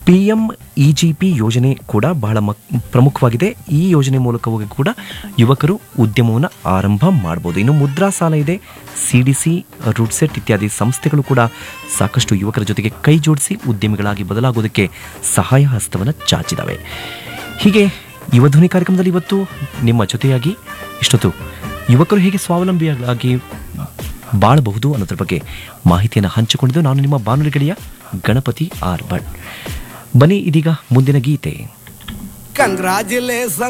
P M E G P ಯೋಜನೆ ಕೂಡ ಬಹಳ ಮಕ್ ಪ್ರಮುಖವಾಗಿದೆ ಈ ಯೋಜನೆ ಮೂಲಕವಾಗಿ ಕೂಡ ಯುವಕರು ಉದ್ಯಮವನ್ನು ಆರಂಭ ಮಾಡ್ಬೋದು ಇನ್ನು ಮುದ್ರಾ ಸಾಲ ಇದೆ ಸಿ ಡಿ ಸಿ ರೂಟ್ಸೆಟ್ ಇತ್ಯಾದಿ ಸಂಸ್ಥೆಗಳು ಕೂಡ ಸಾಕಷ್ಟು ಯುವಕರ ಜೊತೆಗೆ ಕೈ ಜೋಡಿಸಿ ಉದ್ಯಮಿಗಳಾಗಿ ಬದಲಾಗೋದಕ್ಕೆ ಸಹಾಯ ಹಸ್ತವನ್ನು ಚಾಚಿದಾವೆ ಹೀಗೆ ಯುವಧ್ವನಿ ಕಾರ್ಯಕ್ರಮದಲ್ಲಿ ಇವತ್ತು ನಿಮ್ಮ ಜೊತೆಯಾಗಿ ಇಷ್ಟೊತ್ತು ಯುವಕರು ಹೇಗೆ ಸ್ವಾವಲಂಬಿಯಾಗಿ ಬಾಳಬಹುದು ಅನ್ನೋದ್ರ ಬಗ್ಗೆ ಮಾಹಿತಿಯನ್ನು ಹಂಚಿಕೊಂಡಿದ್ದು ನಾನು ನಿಮ್ಮ ಬಾನುಲಿ ಗೆಳೆಯ ಗಣಪತಿ ಆರ್ ಭಟ್ ಬನ್ನಿ ಇದೀಗ ಮುಂದಿನ ಗೀತೆ ಕಂಗ್ರಾಚುಲೇಷನ್